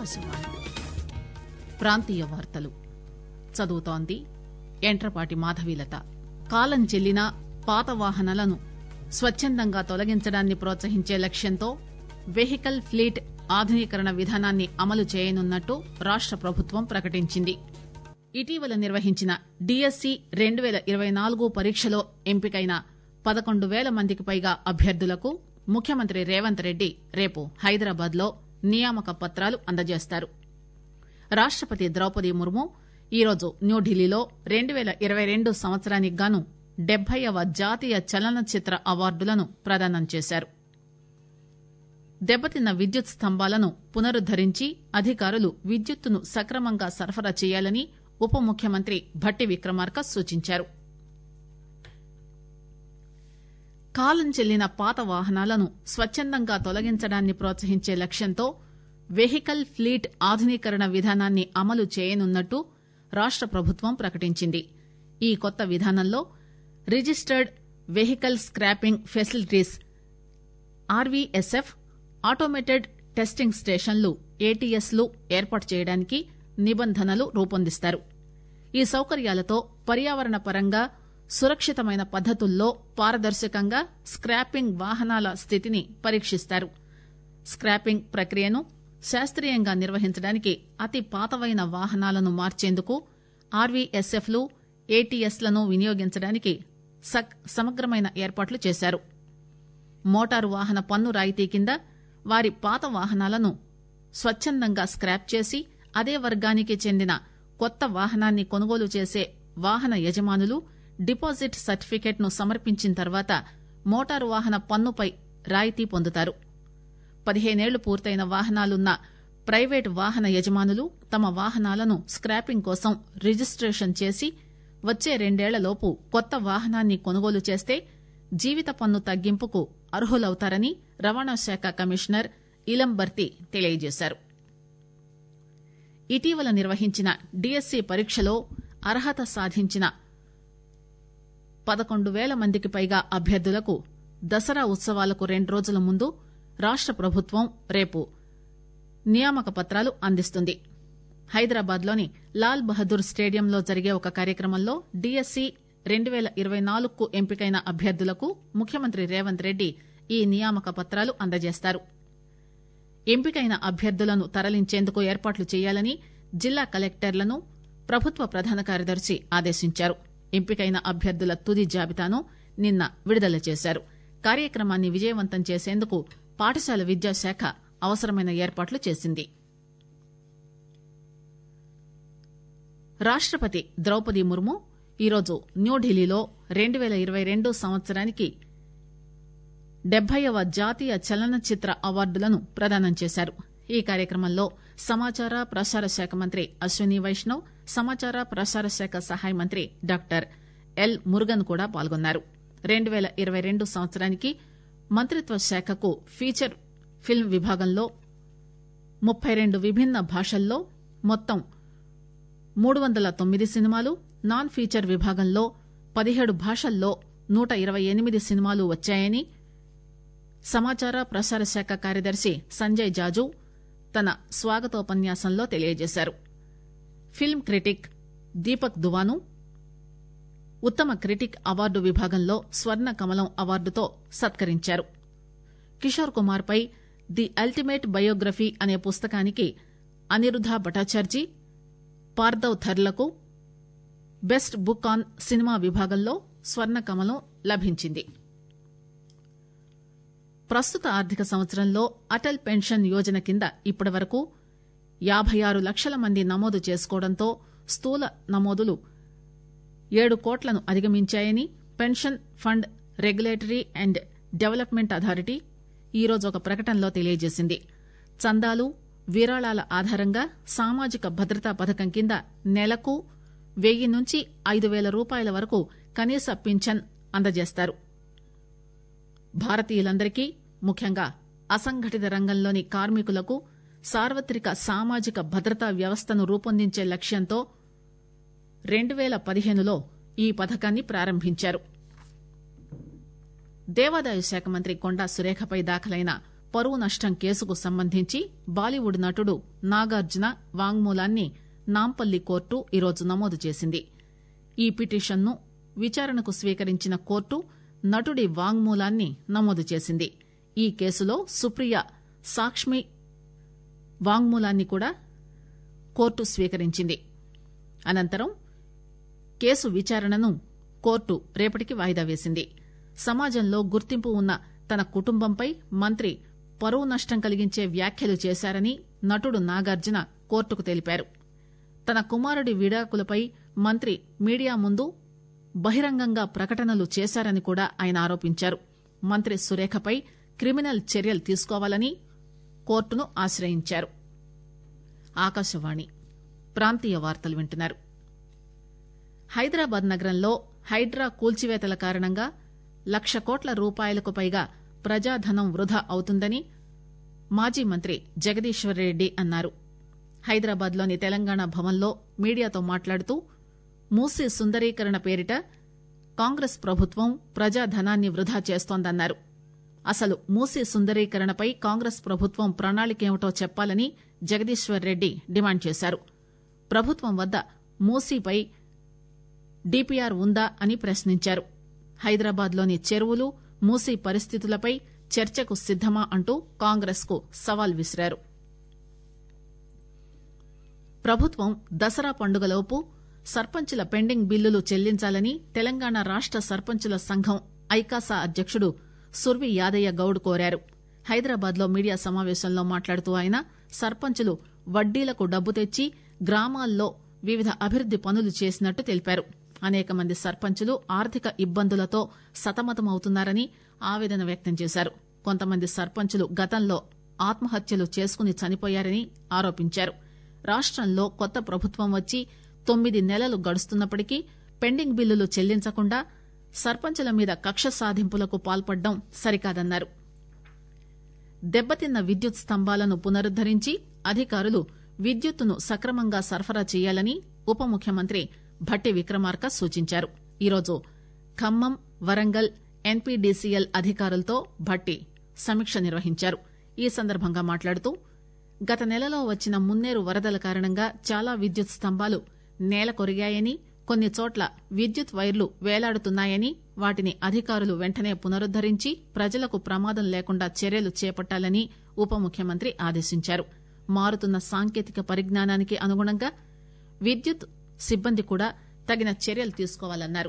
ఆకాశవాణి ప్రాంతీయ వార్తలు చదువుతోంది ఎంట్రపాటి మాధవీలత కాలం చెల్లిన పాత వాహనాలను స్వచ్చందంగా తొలగించడాన్ని ప్రోత్సహించే లక్ష్యంతో వెహికల్ ఫ్లీట్ ఆధునీకరణ విధానాన్ని అమలు చేయనున్నట్టు రాష్ట ప్రభుత్వం ప్రకటించింది ఇటీవల నిర్వహించిన డిఎస్సి రెండు పేల ఇరవై నాలుగు పరీక్షలో ఎంపికైన పదకొండు పేల మందికి పైగా అభ్యర్థులకు ముఖ్యమంత్రి రేవంత్ రెడ్డి రేపు హైదరాబాద్ లో నియామక పత్రాలు అందజేస్తారు రాష్టపతి ద్రౌపది ముర్ము ఈరోజు న్యూఢిల్లీలో రెండు పేల ఇరవై రెండు సంవత్సరానికి గాను డెబ్బైవ జాతీయ చలనచిత్ర అవార్డులను ప్రదానం చేశారు దెబ్బతిన్న విద్యుత్ స్తంభాలను పునరుద్దరించి అధికారులు విద్యుత్తును సక్రమంగా సరఫరా చేయాలని ఉప ముఖ్యమంత్రి భట్టి విక్రమార్క సూచించారు కాలం చెల్లిన పాత వాహనాలను స్వచ్చందంగా తొలగించడాన్ని ప్రోత్సహించే లక్ష్యంతో వెహికల్ ఫ్లీట్ ఆధునీకరణ విధానాన్ని అమలు చేయనున్నట్టు రాష్ట ప్రభుత్వం ప్రకటించింది ఈ కొత్త విధానంలో registered vehicle scrapping facilities RVSF automated testing స్టేషన్లు ఏటీఎస్లు ఏర్పాటు చేయడానికి నిబంధనలు రూపొందిస్తారు ఈ సౌకర్యాలతో పర్యావరణ పరంగా సురక్షితమైన పద్దతుల్లో పారదర్శకంగా స్క్రాపింగ్ వాహనాల స్థితిని పరీక్షిస్తారు స్క్రాపింగ్ ప్రక్రియను శాస్త్రీయంగా నిర్వహించడానికి అతి పాతవైన వాహనాలను మార్చేందుకు ఆర్వీఎస్ఎఫ్లు ఏటీఎస్లను వినియోగించడానికి సమగ్రమైన ఏర్పాట్లు చేశారు మోటారు వాహన పన్ను రాయితీ కింద వారి పాత వాహనాలను స్వచ్చందంగా స్క్రాప్ చేసి అదే వర్గానికి చెందిన కొత్త వాహనాన్ని కొనుగోలు చేసే వాహన యజమానులు డిపాజిట్ సర్టిఫికెట్ ను సమర్పించిన తర్వాత మోటారు వాహన పన్నుపై రాయితీ పొందుతారు పదిహేనేళ్లు పూర్తయిన వాహనాలున్న ప్రైవేటు వాహన యజమానులు తమ వాహనాలను స్క్రాపింగ్ కోసం రిజిస్టేషన్ చేసి వచ్చే రెండేళ్లలోపు కొత్త వాహనాన్ని కొనుగోలు చేస్తే జీవిత పన్ను తగ్గింపుకు అర్హులవుతారని రవాణా శాఖ కమిషనర్ ఇలంబర్తి తెలియజేశారు ఇటీవల నిర్వహించిన డిఎస్సి పరీక్షలో అర్హత సాధించిన పదకొండు పేల మందికి పైగా అభ్యర్థులకు దసరా ఉత్సవాలకు రెండు రోజుల ముందు రాష్ట ప్రభుత్వం రేపు నియామక పత్రాలు అందిస్తుంది హైదరాబాద్ లోని లాల్ బహదూర్ స్టేడియంలో జరిగే ఒక కార్యక్రమంలో డిఎస్సి రెండు పేల ఇరవై నాలుగుకు ఎంపికైన అభ్యర్థులకు ముఖ్యమంత్రి రేవంత్ రెడ్డి ఈ నియామక పత్రాలు అందజేస్తారు ఎంపికైన అభ్యర్థులను తరలించేందుకు ఏర్పాట్లు చేయాలని జిల్లా కలెక్టర్లను ప్రభుత్వ ప్రధాన కార్యదర్శి ఆదేశించారు ఎంపికైన అభ్యర్థుల తుది జాబితాను నిన్న విడుదల చేశారు కార్యక్రమాన్ని విజయవంతం చేసేందుకు పాఠశాల విద్యాశాఖ అవసరమైన ఏర్పాట్లు చేసింది రాష్టపతి ద్రౌపది ముర్ము ఈరోజు న్యూఢిల్లీలో రెండు పేల ఇరవై రెండు సంవత్సరానికి డెబ్బైవ జాతీయ చలనచిత్ర అవార్డులను ప్రదానం చేశారు ఈ కార్యక్రమంలో సమాచార ప్రసార శాఖ మంత్రి అశ్విని వైష్ణవ్ సమాచార ప్రసార శాఖ సహాయ మంత్రి డాక్టర్ ఎల్ మురుగన్ కూడా పాల్గొన్నారు రెండు పేల ఇరవై రెండు సంవత్సరానికి మంత్రిత్వ శాఖకు ఫీచర్ ఫిల్మ్ విభాగంలో ముప్పై రెండు విభిన్న భాషల్లో మొత్తం మూడు వందల తొమ్మిది సినిమాలు నాన్ ఫీచర్ విభాగంలో పదిహేడు భాషల్లో నూట ఇరవై ఎనిమిది సినిమాలు వచ్చాయని సమాచార ప్రసార శాఖ కార్యదర్శి సంజయ్ జాజు తన స్వాగతోపన్యాసంలో తెలియజేశారు ఫిల్మ్ క్రిటిక్ దీపక్ దువాను ఉత్తమ క్రిటిక్ అవార్డు విభాగంలో స్వర్ణ కమలం అవార్డుతో సత్కరించారు కిషోర్ కుమార్ పై ది అల్టిమేట్ బయోగ్రఫీ అనే పుస్తకానికి అనిరుధ భటాచార్జీ పార్థవ్ థర్లకు బెస్ట్ బుక్ ఆన్ సినిమా విభాగంలో స్వర్ణ కమలం లభించింది ప్రస్తుత ఆర్థిక సంవత్సరంలో అటల్ పెన్షన్ యోజన కింద ఇప్పటి వరకు యాబై ఆరు లక్షల మంది నమోదు చేసుకోవడంతో స్థూల నమోదులు ఏడు కోట్లను అధిగమించాయని pension fund regulatory and development authority ఈరోజు ఒక ప్రకటనలో తెలియజేసింది చందాలు విరాళాల ఆధారంగా సామాజిక భద్రతా పథకం కింద నెలకు వెయ్యి నుంచి ఐదు పేల రూపాయల వరకు కనీస పింఛన్ అందజేస్తారు భారతీయులందరికీ ముఖ్యంగా అసంఘటిత రంగంలోని కార్మికులకు సార్వత్రిక సామాజిక భద్రతా వ్యవస్థను రూపొందించే లక్ష్యంతో రెండు పేల పదిహేనులో ఈ పథకాన్ని ప్రారంభించారు దేవాదాయ శాఖ మంత్రి కొండా సురేఖపై దాఖలైన పరువు నష్టం కేసుకు సంబంధించి బాలీవుడ్ నటుడు నాగార్జున వాంగ్మూలాన్ని నాంపల్లి కోర్టు ఈరోజు నమోదు చేసింది ఈ పిటిషన్ను విచారణకు స్వీకరించిన కోర్టు నటుడి వాంగ్మూలాన్ని నమోదు చేసింది ఈ కేసులో సుప్రియ సాక్ష్మి వాంగ్మూలాన్ని కూడా కోర్టు స్వీకరించింది అనంతరం కేసు విచారణను కోర్టు రేపటికి వాయిదా వేసింది సమాజంలో గుర్తింపు ఉన్న తన కుటుంబంపై మంత్రి పరువు నష్టం కలిగించే వ్యాఖ్యలు చేశారని నటుడు నాగార్జున కోర్టుకు తెలిపారు తన కుమారుడి విడాకులపై మంత్రి మీడియా ముందు బహిరంగంగా ప్రకటనలు చేశారని కూడా ఆయన ఆరోపించారు మంత్రి సురేఖపై క్రిమినల్ చర్యలు తీసుకోవాలని కోర్టును ఆశ్రయించారు ఆకాశవాణి ప్రాంతీయ వార్తలు వింటున్నారు హైదరాబాద్ నగరంలో హైడ్రా కూల్చివేతల కారణంగా లక్ష కోట్ల రూపాయలకు పైగా ప్రజాధనం వృధా అవుతుందని మాజీ మంత్రి జగదీశ్వర్ రెడ్డి అన్నారు హైదరాబాద్ లోని తెలంగాణ భవన్లో మీడియాతో మాట్లాడుతూ మూసీ సుందరీకరణ పేరిట కాంగ్రెస్ ప్రభుత్వం ప్రజాధనాన్ని వృధా చేస్తోందన్నారు అసలు మూసీ సుందరీకరణపై కాంగ్రెస్ ప్రభుత్వం ప్రణాళికేమిటో చెప్పాలని జగదీశ్వర్ రెడ్డి డిమాండ్ చేశారు ప్రభుత్వం వద్ద మూసీపై డిపిఆర్ ఉందా అని ప్రశ్నించారు హైదరాబాద్ లోని చెరువులు మూసీ పరిస్థితులపై చర్చకు సిద్దమా అంటూ కాంగ్రెస్ కు సవాల్ విసిరారు ప్రభుత్వం దసరా పండుగలోపు సర్పంచుల పెండింగ్ బిల్లులు చెల్లించాలని తెలంగాణ రాష్ట సర్పంచుల సంఘం ఐకాసా అధ్యకుడు సుర్వి యాదయ్య గౌడ్ కోరారు హైదరాబాద్ లో మీడియా సమావేశంలో మాట్లాడుతూ ఆయన సర్పంచులు వడ్డీలకు డబ్బు తెచ్చి గ్రామాల్లో వివిధ అభివృద్ది పనులు చేసినట్టు తెలిపారు అనేక మంది సర్పంచులు ఆర్థిక ఇబ్బందులతో సతమతమవుతున్నారని ఆవేదన వ్యక్తం చేశారు కొంతమంది సర్పంచులు గతంలో ఆత్మహత్యలు చేసుకుని చనిపోయారని ఆరోపించారు రాష్టంలో కొత్త ప్రభుత్వం వచ్చి తొమ్మిది నెలలు గడుస్తున్నప్పటికీ పెండింగ్ బిల్లులు చెల్లించకుండా సర్పంచుల మీద కక్ష సాధింపులకు పాల్పడడం సరికాదన్నారు దెబ్బతిన్న విద్యుత్ స్తంభాలను పునరుద్దరించి అధికారులు విద్యుత్తును సక్రమంగా సరఫరా చేయాలని ఉప ముఖ్యమంత్రి భట్టి విక్రమార్క సూచించారు ఈరోజు ఖమ్మం వరంగల్ ఎన్పీడీసీఎల్ అధికారులతో భట్టి సమీక్ష నిర్వహించారు ఈ సందర్భంగా మాట్లాడుతూ గత నెలలో వచ్చిన మున్నేరు వరదల కారణంగా చాలా విద్యుత్ స్తంభాలు నేల కొరిగాయని కొన్ని చోట్ల విద్యుత్ వైర్లు వేలాడుతున్నాయని వాటిని అధికారులు వెంటనే పునరుద్దరించి ప్రజలకు ప్రమాదం లేకుండా చర్యలు చేపట్టాలని ఉప ముఖ్యమంత్రి ఆదేశించారు మారుతున్న సాంకేతిక పరిజ్ఞానానికి అనుగుణంగా విద్యుత్ సిబ్బంది కూడా తగిన చర్యలు తీసుకోవాలన్నారు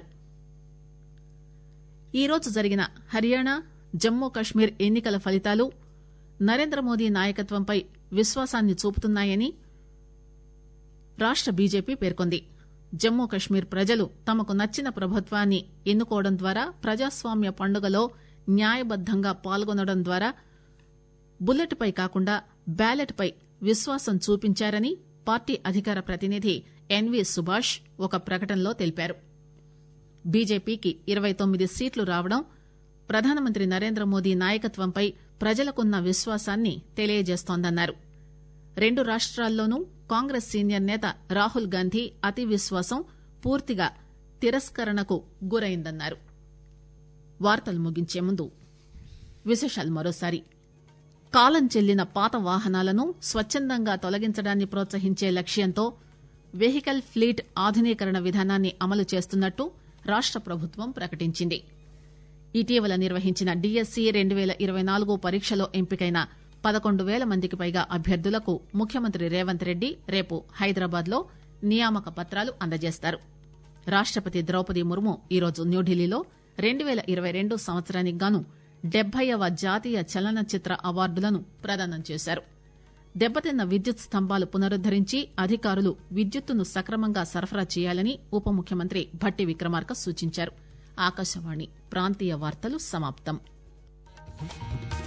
ఈరోజు జరిగిన హర్యానా జమ్మూ కశ్మీర్ ఎన్నికల ఫలితాలు నరేంద్ర మోదీ నాయకత్వంపై విశ్వాసాన్ని చూపుతున్నాయని రాష్ట బీజేపీ పేర్కొంది జమ్మూ కశ్మీర్ ప్రజలు తమకు నచ్చిన ప్రభుత్వాన్ని ఎన్నుకోవడం ద్వారా ప్రజాస్వామ్య పండుగలో న్యాయబద్దంగా పాల్గొనడం ద్వారా బుల్లెట్ పై కాకుండా బ్యాలెట్ పై విశ్వాసం చూపించారని పార్టీ అధికార ప్రతినిధి ఎన్వీ సుభాష్ ఒక ప్రకటనలో తెలిపారు బీజేపీకి ఇరవై తొమ్మిది సీట్లు రావడం ప్రధానమంత్రి నరేంద్ర మోదీ నాయకత్వంపై ప్రజలకున్న విశ్వాసాన్ని తెలియజేస్తోందన్నారు రెండు రాష్ట్రాల్లోనూ కాంగ్రెస్ సీనియర్ నేత రాహుల్ గాంధీ అతి విశ్వాసం పూర్తిగా తిరస్కరణకు గురైందన్నారు వార్తలు ముగించే ముందు విశేషాలు మరోసారి కాలం చెల్లిన పాత వాహనాలను స్వచ్చందంగా తొలగించడాన్ని ప్రోత్సహించే లక్ష్యంతో వెహికల్ ఫ్లీట్ ఆధునీకరణ విధానాన్ని అమలు చేస్తున్నట్టు రాష్ట ప్రభుత్వం ప్రకటించింది ఇటీవల నిర్వహించిన డిఎస్సి రెండు పేల ఇరవై నాలుగు పరీక్షలో ఎంపికైన పదకొండు పేల మందికి పైగా అభ్యర్థులకు ముఖ్యమంత్రి రేవంత్ రెడ్డి రేపు హైదరాబాద్ లో నియామక పత్రాలు అందజేస్తారు రాష్టపతి ద్రౌపది ముర్ము ఈరోజు న్యూఢిల్లీలో రెండు పేల ఇరవై రెండు సంవత్సరానికి గాను డెబ్బైవ జాతీయ చలనచిత్ర అవార్డులను ప్రదానం చేశారు దెబ్బతిన్న విద్యుత్ స్తంభాలు పునరుద్దరించి అధికారులు విద్యుత్తును సక్రమంగా సరఫరా చేయాలని ఉప ముఖ్యమంత్రి భట్టి విక్రమార్క సూచించారు ఆకాశవాణి ప్రాంతీయ వార్తలు సమాప్తం